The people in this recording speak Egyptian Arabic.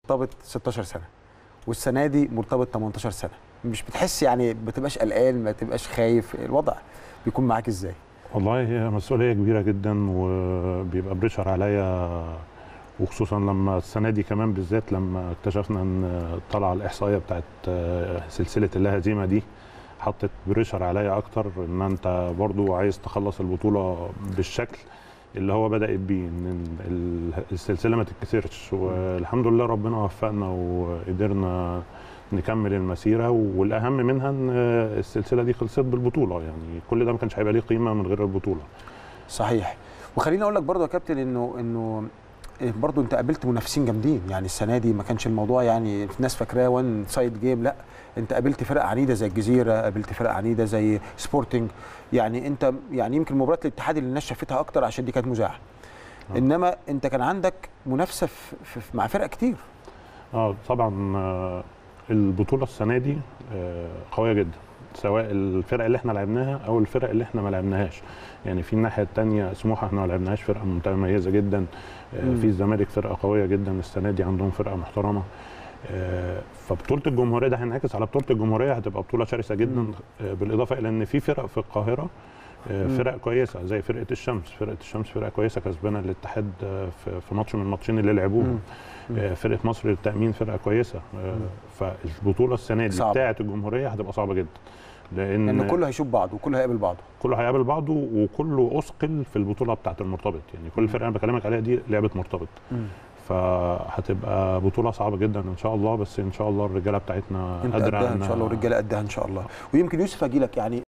مرتبط 16 سنه والسنه دي مرتبط 18 سنه مش بتحس يعني ما تبقاش قلقان ما تبقاش خايف الوضع بيكون معاك ازاي والله هي مسؤوليه كبيره جدا وبيبقى بريشر عليا وخصوصا لما السنه دي كمان بالذات لما اكتشفنا ان طلع الاحصائيه بتاعت سلسله اللا هزيمه دي حطت بريشر عليا اكتر ان انت برضو عايز تخلص البطوله بالشكل اللي هو بدات بيه ان ال- السلسله ما تتكسرش والحمد لله ربنا وفقنا وقدرنا نكمل المسيره والاهم منها ان السلسله دي خلصت بالبطوله يعني كل ده ما كانش هيبقى ليه قيمه من غير البطوله صحيح وخليني اقول لك برضه يا كابتن انه انه إيه برضه انت قابلت منافسين جامدين يعني السنه دي ما كانش الموضوع يعني الناس فاكراه وان سايد جيم لا انت قابلت فرق عنيده زي الجزيره قابلت فرق عنيده زي سبورتنج يعني انت يعني يمكن مباراه الاتحاد اللي الناس شافتها اكتر عشان دي كانت مذاعه آه. انما انت كان عندك منافسه في في- مع فرق كتير اه طبعا آه، البطوله السنه دي آه، قويه جدا سواء الفرق اللي احنا لعبناها او الفرق اللي احنا ما لعبناهاش يعني في الناحيه الثانيه سموحه احنا ما لعبناهاش فرقه متميزه جدا آه، مم. في الزمالك فرقه قويه جدا السنه دي عندهم فرقه محترمه آه، فبطوله الجمهوريه ده هينعكس على بطوله الجمهوريه هتبقى بطوله شرسه جدا مم. آه، بالاضافه الى ان في فرق في القاهره آه، مم. فرق كويسه زي فرقه الشمس فرقه الشمس فرقه كويسه كسبانه الاتحاد آه، في في ماتش من الماتشين اللي لعبوهم مم. آه، فرقه مصر للتامين فرقه كويسه آه، فالبطوله السنه دي صعبة. بتاعه الجمهوريه هتبقى صعبه جدا لان لان كله هيشوف بعض وكله هيقابل بعضه كله هيقابل بعضه وكله اثقل في البطوله بتاعه المرتبط يعني كل فرقه انا بكلمك عليها دي لعبه مرتبط فهتبقى بطوله صعبه جدا ان شاء الله بس ان شاء الله الرجاله بتاعتنا انت قادره قدها ان إنها- شاء الله والرجاله قدها ان شاء الله ويمكن يوسف اجي لك يعني